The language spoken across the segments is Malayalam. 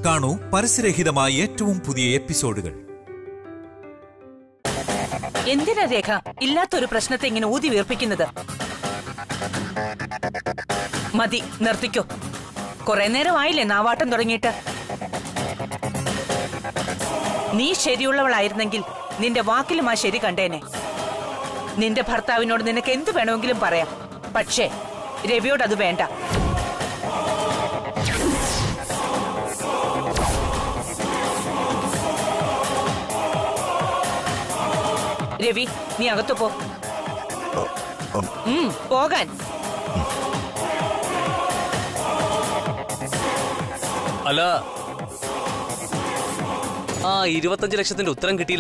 കാണൂ പരസ്യരഹിതമായ ഏറ്റവും പുതിയ എപ്പിസോഡുകൾ എന്തിനാ രേഖ ഇല്ലാത്തൊരു പ്രശ്നത്തെ ഇങ്ങനെ ഊതി വീർപ്പിക്കുന്നത് മതി നിർത്തിക്കോ കുറെ നേരമായില്ലേ നാവാട്ടം തുടങ്ങിയിട്ട് നീ ശരിയുള്ളവളായിരുന്നെങ്കിൽ നിന്റെ വാക്കിലും ആ ശരി കണ്ടേനെ നിന്റെ ഭർത്താവിനോട് നിനക്ക് എന്ത് വേണമെങ്കിലും പറയാം പക്ഷേ രവിയോട് അത് വേണ്ട രവി നീ അകത്തു പോ ഉം, പോകാൻ അല്ല ആ ഇരുപത്തഞ്ച് ലക്ഷത്തിന്റെ ഉത്തരം കിട്ടിയില്ല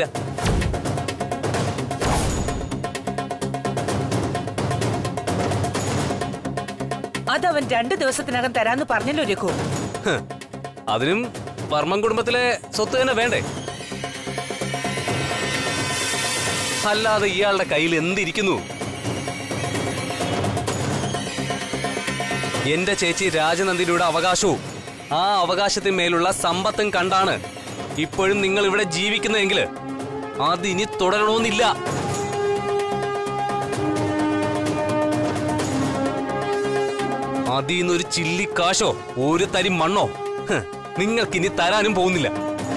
അതവൻ രണ്ടു ദിവസത്തിനകം തരാന്ന് പറഞ്ഞല്ലോ രഘു ഹ്, അതിനും വർമ്മൻ കുടുംബത്തിലെ സ്വത്ത് തന്നെ വേണ്ടേ അല്ലാതെ ഇയാളുടെ കയ്യിൽ എന്തിരിക്കുന്നു എന്റെ ചേച്ചി രാജനന്ദിനിയുടെ അവകാശവും ആ അവകാശത്തിന്മേലുള്ള സമ്പത്തും കണ്ടാണ് ഇപ്പോഴും നിങ്ങൾ ഇവിടെ ജീവിക്കുന്നതെങ്കിൽ അത് ഇനി തുടരണമെന്നില്ല അതിന്നൊരു ചില്ലിക്കാശോ ഒരു തരി മണ്ണോ ഹ്, നിങ്ങൾക്കിനി തരാനും പോകുന്നില്ല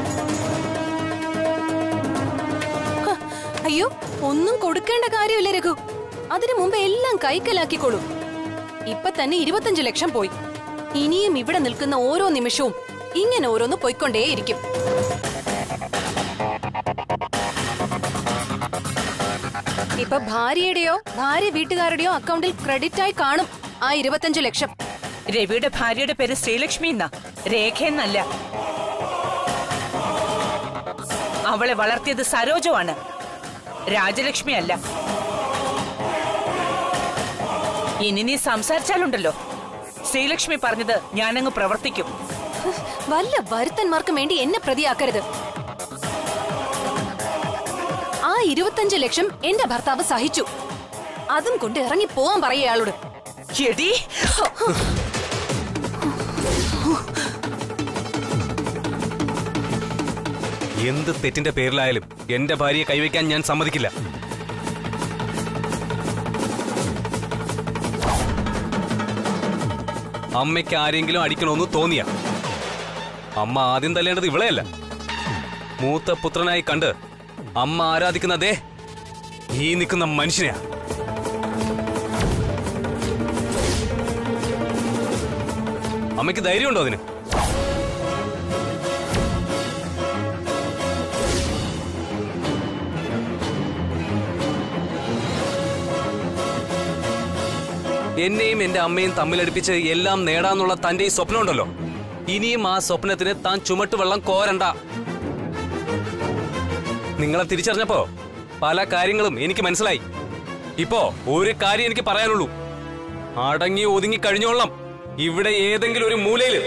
അയ്യോ ഒന്നും കൊടുക്കേണ്ട കാര്യമില്ല രഘു അതിനു മുമ്പ് എല്ലാം കൈക്കലാക്കിക്കോളൂ ഇപ്പൊ തന്നെ ഇരുപത്തഞ്ച് ലക്ഷം പോയി ഇനിയും ഇവിടെ നിൽക്കുന്ന ഓരോ നിമിഷവും ഇങ്ങനെ ഓരോന്ന് പോയിക്കൊണ്ടേയിരിക്കും ഇപ്പൊ ഭാര്യയുടെയോ ഭാര്യ വീട്ടുകാരുടെയോ അക്കൗണ്ടിൽ ക്രെഡിറ്റ് ആയി കാണും ആ ഇരുപത്തഞ്ച് ലക്ഷം രവിയുടെ ഭാര്യയുടെ പേര് ശ്രീലക്ഷ്മി എന്നാ രേഖ എന്നല്ല അവളെ വളർത്തിയത് സരോജമാണ് രാജലക്ഷ്മി അല്ല ഇനി നീ സംസാരിച്ചാലുണ്ടല്ലോ ശ്രീലക്ഷ്മി പറഞ്ഞത് ഞാനങ്ങ് പ്രവർത്തിക്കും വല്ല വരുത്തന്മാർക്കും വേണ്ടി എന്നെ പ്രതിയാക്കരുത് ആ ഇരുപത്തഞ്ച് ലക്ഷം എന്റെ ഭർത്താവ് സഹിച്ചു അതും കൊണ്ട് ഇറങ്ങി പോവാൻ പറയ അയാളോട് എടി എന്ത് തെറ്റിന്റെ പേരിലായാലും എന്റെ ഭാര്യയെ കൈവയ്ക്കാൻ ഞാൻ സമ്മതിക്കില്ല അമ്മയ്ക്ക് ആരെങ്കിലും അടിക്കണമെന്ന് തോന്നിയ അമ്മ ആദ്യം തല്ലേണ്ടത് ഇവളെയല്ല മൂത്ത പുത്രനായി കണ്ട് അമ്മ ആരാധിക്കുന്നതേ ഈ നിൽക്കുന്ന മനുഷ്യനെയാ അമ്മയ്ക്ക് ധൈര്യമുണ്ടോ അതിന് എന്നെയും എന്റെ അമ്മയും തമ്മിലടുപ്പിച്ച് എല്ലാം നേടാന്നുള്ള തന്റെ ഈ സ്വപ്നമുണ്ടല്ലോ ഇനിയും ആ സ്വപ്നത്തിന് താൻ ചുമട്ടുവെള്ളം കോരണ്ട നിങ്ങളെ തിരിച്ചറിഞ്ഞപ്പോ പല കാര്യങ്ങളും എനിക്ക് മനസ്സിലായി ഇപ്പോ ഒരു കാര്യം എനിക്ക് പറയാനുള്ളൂ അടങ്ങി ഒതുങ്ങി കഴിഞ്ഞോളാം ഇവിടെ ഏതെങ്കിലും ഒരു മൂലയില്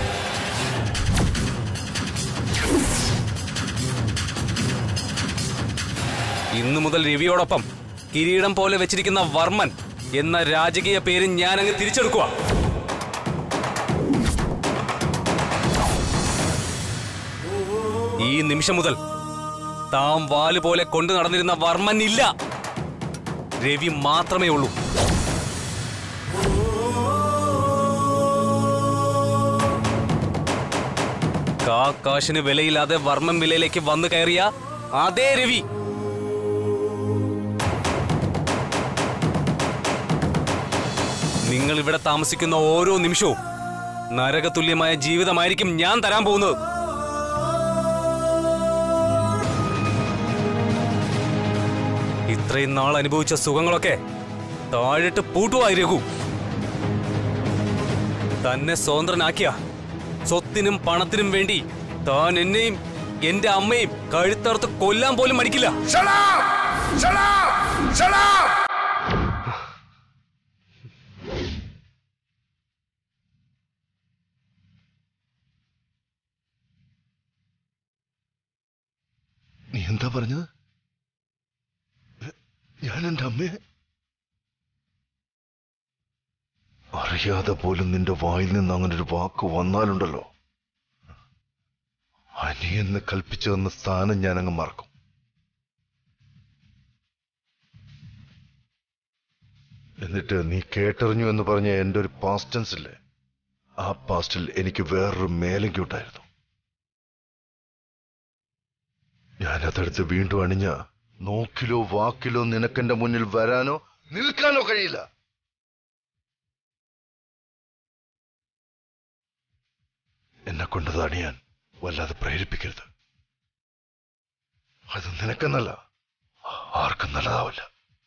ഇന്നു മുതൽ രവിയോടൊപ്പം കിരീടം പോലെ വെച്ചിരിക്കുന്ന വർമ്മൻ എന്ന രാജകീയ പേര് ഞാൻ അങ്ങ് തിരിച്ചെടുക്കുക ഈ നിമിഷം മുതൽ താൻ വാല് പോലെ കൊണ്ടു നടന്നിരുന്ന വർമ്മൻ ഇല്ല രവി മാത്രമേ ഉള്ളൂ കാക്കാശിന് വിലയില്ലാതെ വർമ്മൻ വിലയിലേക്ക് വന്നു കയറിയ അതേ രവി നിങ്ങൾ ഇവിടെ താമസിക്കുന്ന ഓരോ നിമിഷവും നരകതുല്യമായ ജീവിതമായിരിക്കും ഞാൻ തരാൻ പോകുന്നത് ഇത്രയും നാൾ അനുഭവിച്ച സുഖങ്ങളൊക്കെ താഴിട്ട് പൂട്ടുവായി രഘു തന്നെ സ്വതന്ത്രനാക്കിയ സ്വത്തിനും പണത്തിനും വേണ്ടി താൻ എന്നെയും എന്റെ അമ്മയും കഴുത്തറുത്ത് കൊല്ലാൻ പോലും മടിക്കില്ല നീ എന്താ പറഞ്ഞത് എ- ഞാൻ എന്റെ അമ്മയെ അറിയാതെ പോലും നിന്റെ വായിൽ നിന്ന് അങ്ങനെ ഒരു വാക്ക് വന്നാലുണ്ടല്ലോ നീ എന്ന് കൽപ്പിച്ചു തന്ന സ്ഥാനം ഞാൻ അങ്ങ് മറക്കും എന്നിട്ട് നീ കേട്ടറിഞ്ഞു എന്ന് പറഞ്ഞ എന്റെ ഒരു പാസ്റ്റൻസ് ഇല്ലേ ആ പാസ്റ്റിൽ എനിക്ക് വേറൊരു മേലങ്കൂട്ടായിരുന്നു ഞാനതെടുത്ത് വീണ്ടും അണിഞ്ഞ നോക്കിലോ വാക്കിലോ നിനക്കെന്റെ മുന്നിൽ വരാനോ നിൽക്കാനോ കഴിയില്ല എന്നെ കൊണ്ടത് അണിയാൻ വല്ലാതെ പ്രേരിപ്പിക്കരുത് അത് നിനക്കെന്നല്ല ആർക്കും നല്ലതാവില്ല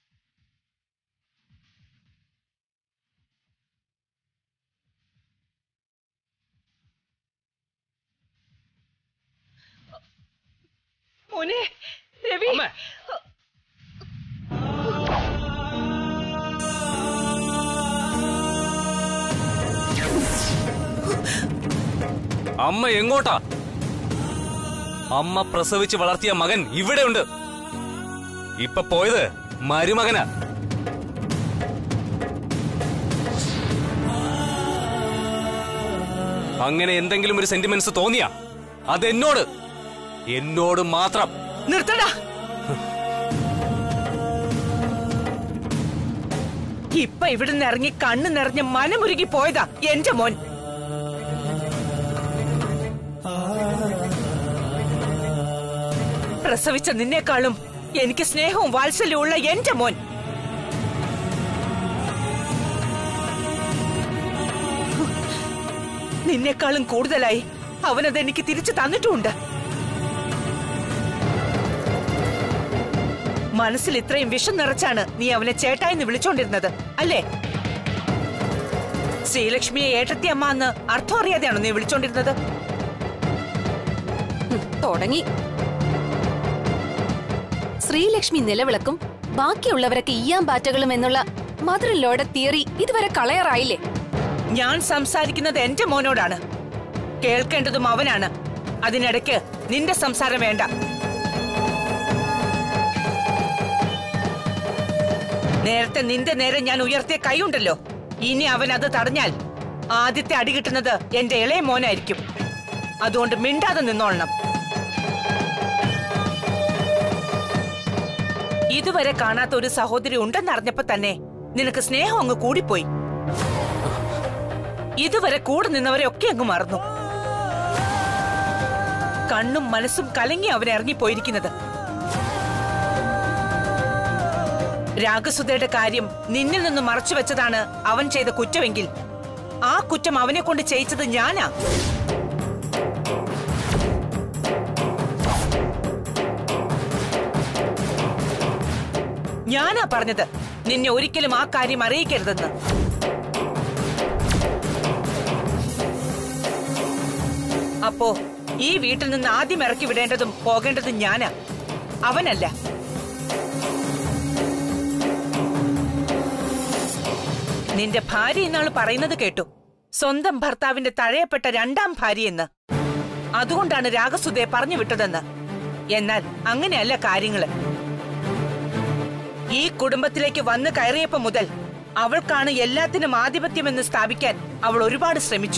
മോനെ രവി അമ്മേ അമ്മ എങ്ങോട്ടാ അമ്മ പ്രസവിച്ച് വളർത്തിയ മകൻ ഇവിടെയുണ്ട് ഇപ്പൊ പോയത് മരുമകനാ അങ്ങനെ എന്തെങ്കിലും ഒരു സെന്റിമെന്റ്സ് തോന്നിയാ അതെന്നോട് എന്നോട് മാത്രം നിർത്തടാ ഇപ്പൊ ഇവിടുന്ന് ഇറങ്ങി കണ്ണു നിറഞ്ഞ് മനമുരുകി പോയതാ എന്റെ മോൻ പ്രസവിച്ച നിന്നേക്കാളും എനിക്ക് സ്നേഹവും വാത്സല്യവും ഉള്ള എന്റെ മോൻ നിന്നേക്കാളും കൂടുതലായി അവനത് എനിക്ക് തിരിച്ചു തന്നിട്ടുമുണ്ട് മനസ്സിൽ ഇത്രയും വിഷം നിറച്ചാണ് നീ അവനെ ചേട്ടായെന്ന് വിളിച്ചോണ്ടിരുന്നത് അല്ലേ ശ്രീലക്ഷ്മിയെ ഏട്ടത്തി അമ്മ എന്ന് അർത്ഥം അറിയാതെയാണോ നീ വിളിച്ചോണ്ടിരുന്നത് ഹും, തുടങ്ങി ശ്രീലക്ഷ്മി നിലവിളക്കും ബാക്കിയുള്ളവരൊക്കെ ഈയാൻ പാറ്റകളും എന്നുള്ള മധുരല്ലോയുടെ തിയറി ഇതുവരെ കളയറായില്ലേ ഞാൻ സംസാരിക്കുന്നത് എന്റെ മോനോടാണ് കേൾക്കേണ്ടതും അവനാണ് അതിനിടയ്ക്ക് നിന്റെ സംസാരം വേണ്ട നേരത്തെ നിന്റെ നേരെ ഞാൻ ഉയർത്തിയ കൈയുണ്ടല്ലോ ഇനി അവൻ അത് തടഞ്ഞാൽ ആദ്യത്തെ അടി കിട്ടുന്നത് എന്റെ ഇളയ മോനായിരിക്കും അതുകൊണ്ട് മിണ്ടാതെ നിന്നോളണം ഇതുവരെ കാണാത്ത ഒരു സഹോദരി ഉണ്ടെന്നറിഞ്ഞപ്പോ തന്നെ നിനക്ക് സ്നേഹം അങ്ങ് കൂടിപ്പോയി ഇതുവരെ കൂടെ നിന്നവരെ ഒക്കെ അങ്ങ് മറന്നു കണ്ണും മനസ്സും കലങ്ങി അവൻ ഇറങ്ങിപ്പോയിരിക്കുന്നത് രാഗസുധയുടെ കാര്യം നിന്നിൽ നിന്ന് മറച്ചു വെച്ചതാണ് അവൻ ചെയ്ത കുറ്റമെങ്കിൽ ആ കുറ്റം അവനെ കൊണ്ട് ചെയ്യിച്ചത് ഞാനാ ഞാനാ പറഞ്ഞത് നിന്നെ ഒരിക്കലും ആ കാര്യം അറിയിക്കരുതെന്ന് അപ്പോ ഈ വീട്ടിൽ നിന്ന് ആദ്യം ഇറക്കി വിടേണ്ടതും പോകേണ്ടതും ഞാനാ അവനല്ല നിന്റെ ഭാര്യ ഇന്നാള് പറയുന്നത് കേട്ടു സ്വന്തം ഭർത്താവിന്റെ തഴയപ്പെട്ട രണ്ടാം ഭാര്യയെന്ന് അതുകൊണ്ടാണ് രാഗസുധയെ പറഞ്ഞു വിട്ടതെന്ന് എന്നാൽ അങ്ങനെയല്ല കാര്യങ്ങള് ഈ കുടുംബത്തിലേക്ക് വന്നു കയറിയപ്പോ മുതൽ അവൾക്കാണ് എല്ലാത്തിനും ആധിപത്യമെന്ന് സ്ഥാപിക്കാൻ അവൾ ഒരുപാട് ശ്രമിച്ചു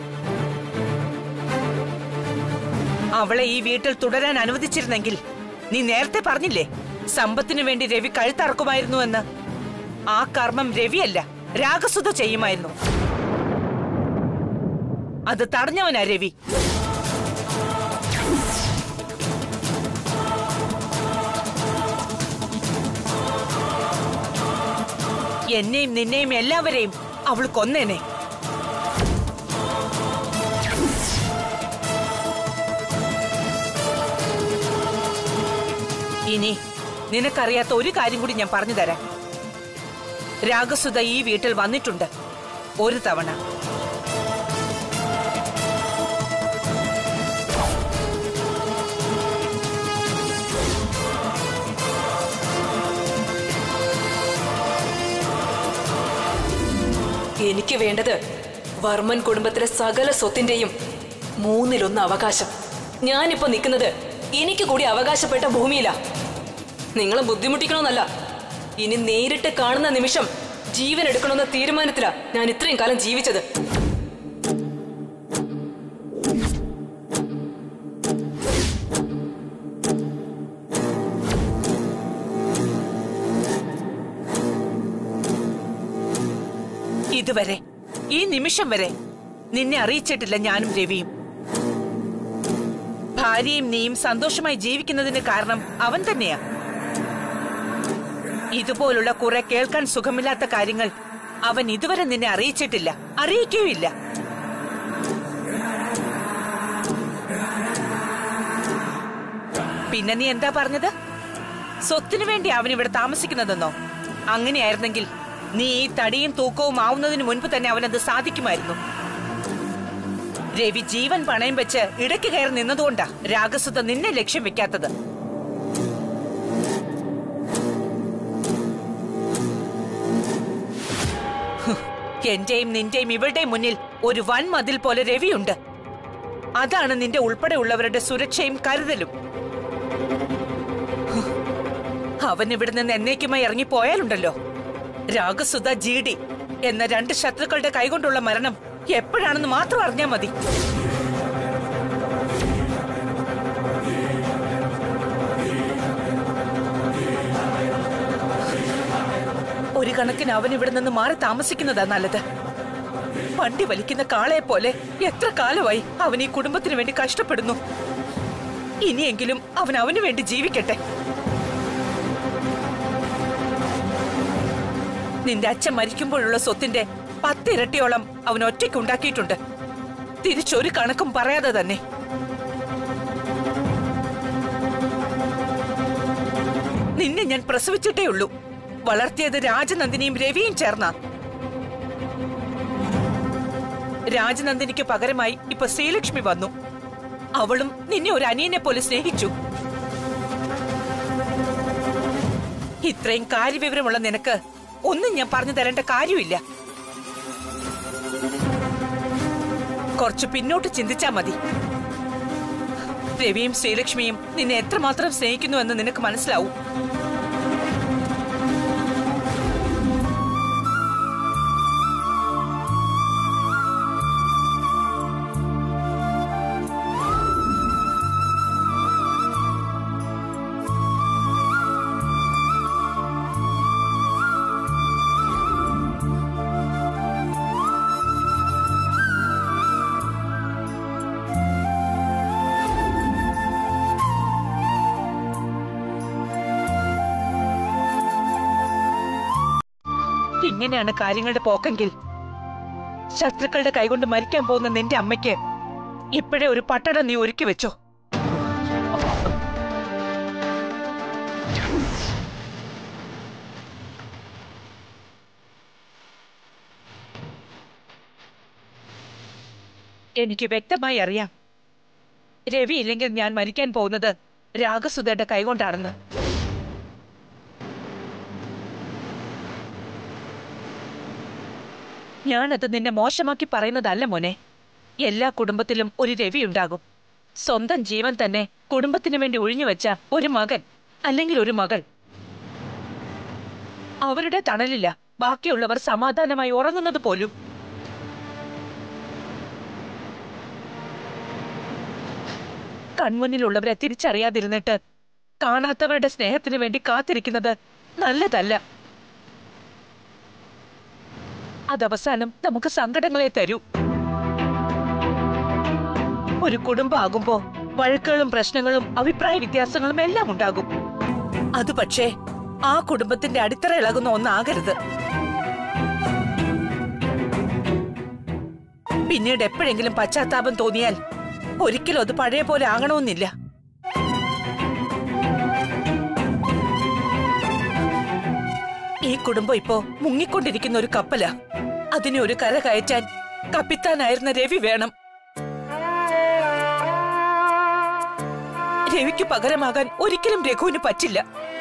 അവളെ ഈ വീട്ടിൽ തുടരാൻ അനുവദിച്ചിരുന്നെങ്കിൽ നീ നേരത്തെ പറഞ്ഞില്ലേ സമ്പത്തിനു വേണ്ടി രവി കഴുത്തറക്കുമായിരുന്നു എന്ന് ആ കർമ്മം രവിയല്ല രാഗസുധ ചെയ്യുമായിരുന്നു അത് തടഞ്ഞവനാ രവി എന്നെയും നിന്നെയും എല്ലാവരെയും അവൾ കൊന്നേനെ ഇനി നിനക്കറിയാത്ത ഒരു കാര്യം കൂടി ഞാൻ പറഞ്ഞു തരാം രാഗസുധ ഈ വീട്ടിൽ വന്നിട്ടുണ്ട് ഒരു തവണ എനിക്ക് വേണ്ടത് വർമ്മൻ കുടുംബത്തിലെ സകല സ്വത്തിന്റെയും മൂന്നിലൊന്ന് അവകാശം ഞാനിപ്പോ നിൽക്കുന്നത് എനിക്ക് കൂടി അവകാശപ്പെട്ട ഭൂമിയിലാ നിങ്ങളെ ബുദ്ധിമുട്ടിക്കണമെന്നല്ല ഇനി നേരിട്ട് കാണുന്ന നിമിഷം ജീവൻ എടുക്കണമെന്ന തീരുമാനത്തിലാ ഞാൻ ഇത്രയും കാലം ജീവിച്ചത് ഇതുവരെ ഈ നിമിഷം വരെ നിന്നെ അറിയിച്ചിട്ടില്ല ഞാനും രവിയും ഭാര്യയും നീയും സന്തോഷമായി ജീവിക്കുന്നതിന് കാരണം അവൻ തന്നെയാ ഇതുപോലുള്ള കുറെ കേൾക്കാൻ സുഖമില്ലാത്ത കാര്യങ്ങൾ അവൻ ഇതുവരെ നിന്നെ അറിയിച്ചിട്ടില്ല അറിയിക്കുകയില്ല പിന്നെ നീ എന്താ പറഞ്ഞത് സ്വത്തിനു വേണ്ടി അവൻ ഇവിടെ താമസിക്കുന്നതെന്നോ അങ്ങനെയായിരുന്നെങ്കിൽ നീ ഈ തടിയും തൂക്കവും ആവുന്നതിന് മുൻപ് തന്നെ അവനത് സാധിക്കുമായിരുന്നു രവി ജീവൻ പണയം വെച്ച് ഇടയ്ക്ക് കയറി നിന്നതുകൊണ്ടാ രാഗസുത നിന്നെ ലക്ഷ്യം വെക്കാത്തത് ഹ്, എന്റെയും നിന്റെയും ഇവളുടെയും മുന്നിൽ ഒരു വൻ മതിൽ പോലെ രവിയുണ്ട് അതാണ് നിന്റെ ഉൾപ്പെടെയുള്ളവരുടെ സുരക്ഷയും കരുതലും ഹ്, അവൻ ഇവിടെ നിന്ന് എന്നേക്കുമായി ഇറങ്ങിപ്പോയാലുണ്ടല്ലോ രാഗസുധ ജി ഡി എന്ന രണ്ട് ശത്രുക്കളുടെ കൈകൊണ്ടുള്ള മരണം എപ്പോഴാണെന്ന് മാത്രം അറിഞ്ഞാൽ മതി ഒരു കണക്കിന് അവൻ ഇവിടെ നിന്ന് മാറി താമസിക്കുന്നതാ നല്ലത് വണ്ടി വലിക്കുന്ന കാളയെ പോലെ എത്ര കാലമായി അവൻ ഈ കുടുംബത്തിന് വേണ്ടി കഷ്ടപ്പെടുന്നു ഇനിയെങ്കിലും അവൻ അവന് വേണ്ടി ജീവിക്കട്ടെ നിന്റെ അച്ഛൻ മരിക്കുമ്പോഴുള്ള സ്വത്തിന്റെ പത്തിരട്ടിയോളം അവൻ ഒറ്റയ്ക്ക് ഉണ്ടാക്കിയിട്ടുണ്ട് തിരിച്ചൊരു കണക്കും പറയാതെ തന്നെ നിന്നെ ഞാൻ പ്രസവിച്ചിട്ടേ ഉള്ളൂ വളർത്തിയത് രാജനന്ദിനിയും രവിയും ചേർന്ന രാജനന്ദിനിക്ക് പകരമായി ഇപ്പൊ ശ്രീലക്ഷ്മി വന്നു അവളും നിന്നെ ഒരു അനിയനെ പോലെ സ്നേഹിച്ചു ഇത്രയും കാര്യവിവരമുള്ള നിനക്ക് ഒന്നും ഞാൻ പറഞ്ഞു തരേണ്ട കാര്യമില്ല കുറച്ച് പിന്നോട്ട് ചിന്തിച്ചാ മതി രവിയും ശ്രീലക്ഷ്മിയും നിന്നെ എത്രമാത്രം സ്നേഹിക്കുന്നു എന്ന് നിനക്ക് മനസ്സിലാവും ഇങ്ങനെയാണ് കാര്യങ്ങളുടെ പോക്കെങ്കിൽ ശത്രുക്കളുടെ കൈകൊണ്ട് മരിക്കാൻ പോകുന്ന നിന്റെ അമ്മയ്ക്ക് ഇപ്പോഴേ ഒരു പട്ടണം നീ ഒരുക്കി വെച്ചോ എനിക്ക് വ്യക്തമായി അറിയാം രവി ഇല്ലെങ്കിൽ ഞാൻ മരിക്കാൻ പോകുന്നത് രാഗസുധയുടെ കൈകൊണ്ടാണെന്ന് ഞാനത് നിന്നെ മോശമാക്കി പറയുന്നതല്ല മോനെ എല്ലാ കുടുംബത്തിലും ഒരു രവി ഉണ്ടാകും സ്വന്തം ജീവൻ തന്നെ കുടുംബത്തിന് വേണ്ടി ഒഴിഞ്ഞു വെച്ച ഒരു മകൻ അല്ലെങ്കിൽ ഒരു മകൾ അവരുടെ തണലില്ല ബാക്കിയുള്ളവർ സമാധാനമായി ഉറങ്ങുന്നത് പോലും കൺമുന്നിലുള്ളവരെ തിരിച്ചറിയാതിരുന്നിട്ട് കാണാത്തവരുടെ സ്നേഹത്തിന് വേണ്ടി കാത്തിരിക്കുന്നത് നല്ലതല്ല അതവസാനം നമുക്ക് സങ്കടങ്ങളെ തരൂ ഒരു കുടുംബമാകുമ്പോ വഴക്കുകളും പ്രശ്നങ്ങളും അഭിപ്രായ വ്യത്യാസങ്ങളും എല്ലാം ഉണ്ടാകും അത് പക്ഷേ ആ കുടുംബത്തിന്റെ അടിത്തറ ഇളകുന്ന ഒന്നാകരുത് പിന്നീട് എപ്പോഴെങ്കിലും പശ്ചാത്താപം തോന്നിയാൽ ഒരിക്കലും അത് പഴയ പോലെ ആകണമെന്നില്ല ഈ കുടുംബം ഇപ്പോ മുങ്ങിക്കൊണ്ടിരിക്കുന്ന ഒരു കപ്പലാ അതിനെ ഒരു കര കയറ്റാൻ കപ്പിത്താനായിരുന്ന രവി വേണം രവിക്ക് പകരമാകാൻ ഒരിക്കലും രഘുവിന് പറ്റില്ല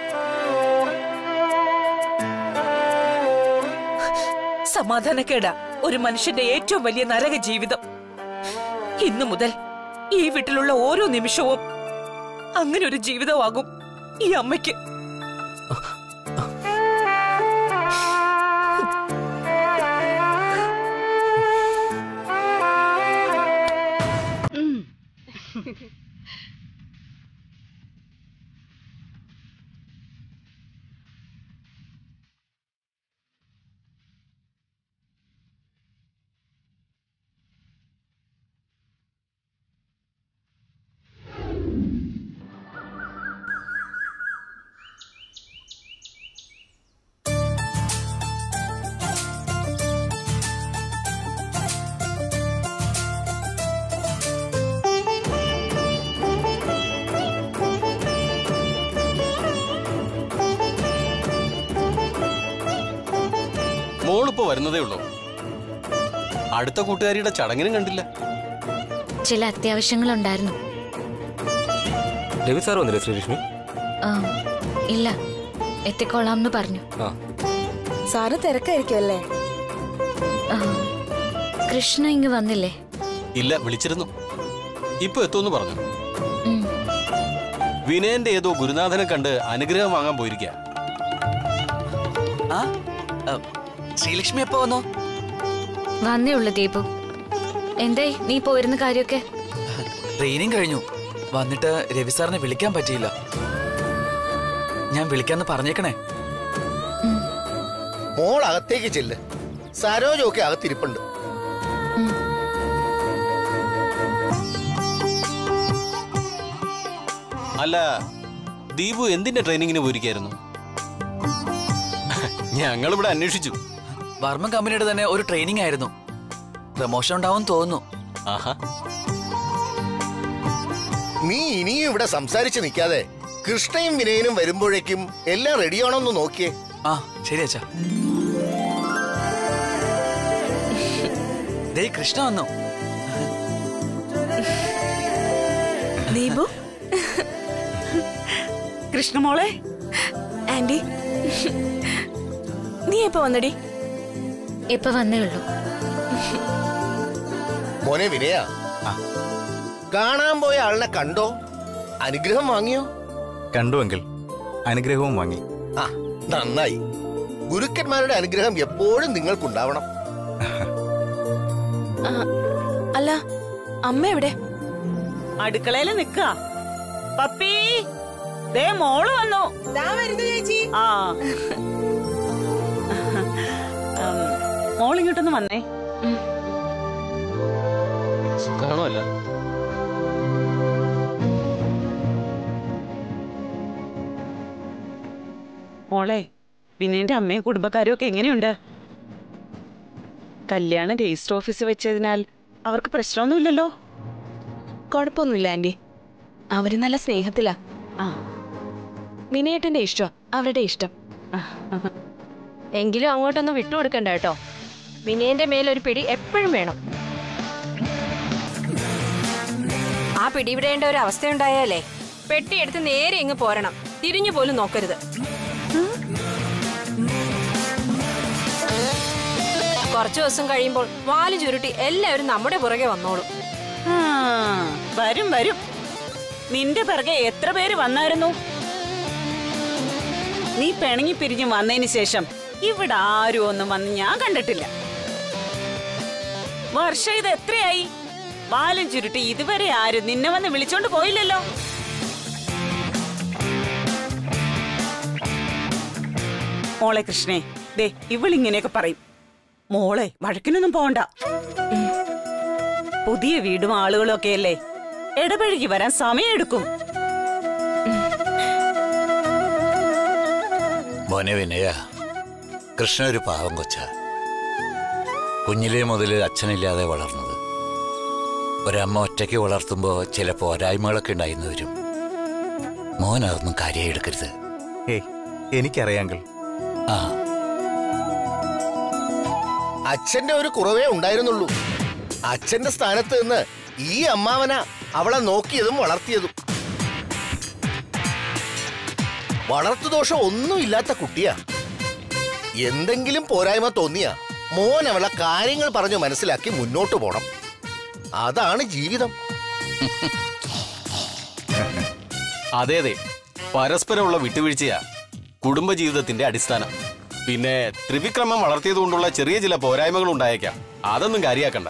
സമാധാനക്കേടാ ഒരു മനുഷ്യന്റെ ഏറ്റവും വലിയ നരക ജീവിതം ഇന്നു മുതൽ ഈ വീട്ടിലുള്ള ഓരോ നിമിഷവും അങ്ങനെ ഒരു ജീവിതമാകും ഈ അമ്മയ്ക്ക് അവളിപ്പോ വരുന്നതേ ഉള്ളൂ അടുത്ത കൂട്ടുകാരിയുടെ ചടങ്ങിനും കണ്ടില്ല ചില അത്യാവശ്യങ്ങളുണ്ടായിരുന്നു രവി സാർ വന്നില്ലേ ശ്രീലക്ഷ്മി ആ, ഇല്ല എത്തിക്കോളാം എന്ന് പറഞ്ഞു ആ സാറ് തിരക്കായിരിക്കും അല്ലേ ആ, കൃഷ്ണ ഇങ്ങ് വന്നില്ലേ ഇല്ല വിളിച്ചിരുന്നു ഇപ്പൊ എത്തുമെന്ന് പറഞ്ഞു ഉം. വിനയന്റെ ഏതോ ഗുരുനാഥനെ കണ്ട് അനുഗ്രഹം വാങ്ങാൻ പോയിരിക്കുക ആ ആ, ശ്രീലക്ഷ്മി എപ്പോ വന്നു വന്നേ ഉള്ളു ദീപു എന്തായി നീ പോയിരുന്ന കാര്യമൊക്കെ ട്രെയിനിങ് കഴിഞ്ഞു വന്നിട്ട് രവി സാറിനെ വിളിക്കാൻ പറ്റിയില്ല ഞാൻ വിളിക്കാന്ന് പറഞ്ഞേക്കണേ മോൾ അകത്തേക്ക് ചെല്ല് സരോജൊക്കെ അകത്തിരിപ്പുണ്ട് അല്ല ദീപു എന്തിന്റെ ട്രെയിനിങ്ങിന് പോയിരിക്കായിരുന്നു ഞങ്ങളിവിടെ അന്വേഷിച്ചു വർമ്മ കമ്പനിയുടെ തന്നെ ഒരു ട്രെയിനിങ് ആയിരുന്നു പ്രമോഷൻ ഉണ്ടാവും തോന്നുന്നു ആഹാ നീ ഇനിയും ഇവിടെ സംസാരിച്ച് നിൽക്കാതെ കൃഷ്ണയും വിനയനും വരുമ്പോഴേക്കും എല്ലാം റെഡിയാണോന്ന് നോക്കിയേ ആ ശരി അച്ഛാ ദേ കൃഷ്ണ വന്നു ദീപു കൃഷ്ണമോളെ ആന്റി നീ എപ്പോ വന്നടി ഇപ്പൊ വന്നേ ഉള്ളൂ മോനെ വിനയ കാണാൻ പോയ ആളിനെ കണ്ടോ അനുഗ്രഹം വാങ്ങിയോ കണ്ടു അങ്കിൾ അനുഗ്രഹവും വാങ്ങി ആ നന്നായി ഗുരുക്കന്മാരുടെ അനുഗ്രഹം എപ്പോഴും നിങ്ങൾക്കുണ്ടാവണം ആ, അല്ല അമ്മ എവിടെ അടുക്കളയില് നിക്ക പപ്പി ദേ മോള് വന്നു ചേച്ചി ആ മോൾ ഇങ്ങോട്ടൊന്ന് വന്നേ കാണുമല്ല മോളെ വിനയന്റെ അമ്മയും കുടുംബക്കാരും ഒക്കെ എങ്ങനെയുണ്ട് കല്യാണം രജിസ്റ്റർ ഓഫീസിൽ വെച്ചതിനാൽ അവർക്ക് പ്രശ്നമൊന്നുമില്ലല്ലോ കുഴപ്പമൊന്നുമില്ല ആന്റി അവര് നല്ല സ്നേഹത്തിലാ ആ വിനയേട്ടന്റെ ഇഷ്ടം അവരുടെ ഇഷ്ടം എങ്കിലും അങ്ങോട്ടൊന്നും വിട്ടുകൊടുക്കണ്ട കേട്ടോ വിനയന്റെ മേലൊരു പിടി എപ്പോഴും വേണം ആ പിടിവിടേണ്ട ഒരു അവസ്ഥയുണ്ടായാലേ പെട്ടിയെടുത്ത് നേരെ ഇങ്ങ് പോരണം തിരിഞ്ഞു പോലും നോക്കരുത് കുറച്ചു ദിവസം കഴിയുമ്പോൾ വാല് ചുരുട്ടി എല്ലാവരും നമ്മുടെ പുറകെ വന്നോളും ആ, വരും വരും നിന്റെ പിറകെ എത്ര പേര് വന്നായിരുന്നു നീ പിണങ്ങി പിരിഞ്ഞു വന്നതിന് ശേഷം ഇവിടെ ആരും ഒന്നും വന്ന് ഞാൻ കണ്ടിട്ടില്ല വർഷം ഇത് എത്രയായി ബാലം ചുരുട്ടി ഇതുവരെ ആരും നിന്നെ വന്ന് വിളിച്ചോണ്ട് പോയില്ലല്ലോ മോളെ കൃഷ്ണേ ദേ ഇവളിങ്ങനെയൊക്കെ പറയും മോളെ വഴക്കിനൊന്നും പോണ്ട പുതിയ വീടും ആളുകളും ഒക്കെ അല്ലേ ഇടപഴകി വരാൻ സമയമെടുക്കും മോനെ വിനയ കൃഷ്ണ ഒരു പാവം കൊച്ച കുഞ്ഞിലേ മുതൽ അച്ഛനില്ലാതെ വളർന്നത് ഒരമ്മ ഒറ്റയ്ക്ക് വളർത്തുമ്പോൾ ചില പോരായ്മകളൊക്കെ ഉണ്ടായിരുന്നു വരും മോൻ അതൊന്നും കാര്യമായി എടുക്കരുത് ഏയ് എനിക്കറിയാം അങ്കിൾ ആ അച്ഛന്റെ ഒരു കുറവേ ഉണ്ടായിരുന്നുള്ളൂ അച്ഛന്റെ സ്ഥാനത്ത് നിന്ന് ഈ അമ്മാവന അവളെ നോക്കിയതും വളർത്തിയതും വളർത്തുദോഷം ഒന്നുമില്ലാത്ത കുട്ടിയാ എന്തെങ്കിലും പോരായ്മ തോന്നിയ മോൻ അവളെ കാര്യങ്ങൾ പറഞ്ഞു മനസ്സിലാക്കി മുന്നോട്ട് പോണം അതാണ് ജീവിതം അതെ അതെ പരസ്പരമുള്ള വിട്ടുവീഴ്ചയാ കുടുംബജീവിതത്തിന്റെ അടിസ്ഥാനം പിന്നെ ത്രിവിക്രമം വളർത്തിയതുകൊണ്ടുള്ള ചെറിയ ചില പോരായ്മകൾ ഉണ്ടായേക്കാം അതൊന്നും കാര്യാക്കണ്ട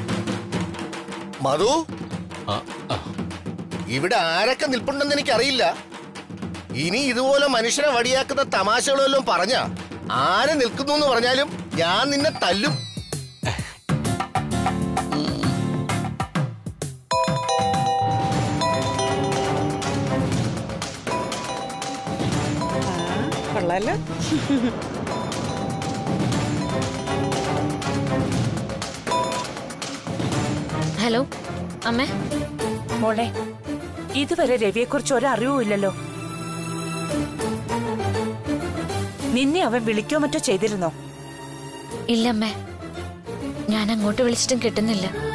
മധു ആ, ആ. ഇവിടെ ആരൊക്കെ നിൽപ്പുണ്ടെന്ന് എനിക്കറിയില്ല ഇനി ഇതുപോലെ മനുഷ്യനെ വടിയാക്കുന്ന തമാശകളെല്ലാം പറഞ്ഞ ആരെ നിൽക്കുന്നു എന്ന് പറഞ്ഞാലും ഞാൻ നിന്നെ തല്ലും കൊള്ളാലോ ഹലോ അമ്മേ മോളെ ഇതുവരെ രവിയെക്കുറിച്ച് ഒരറിവും ഇല്ലല്ലോ നിന്നെ അവൻ വിളിക്കോ മറ്റോ ചെയ്തിരുന്നോ ഇല്ലമ്മേ ഞാൻ അങ്ങോട്ട് വിളിച്ചിട്ടും കിട്ടുന്നില്ല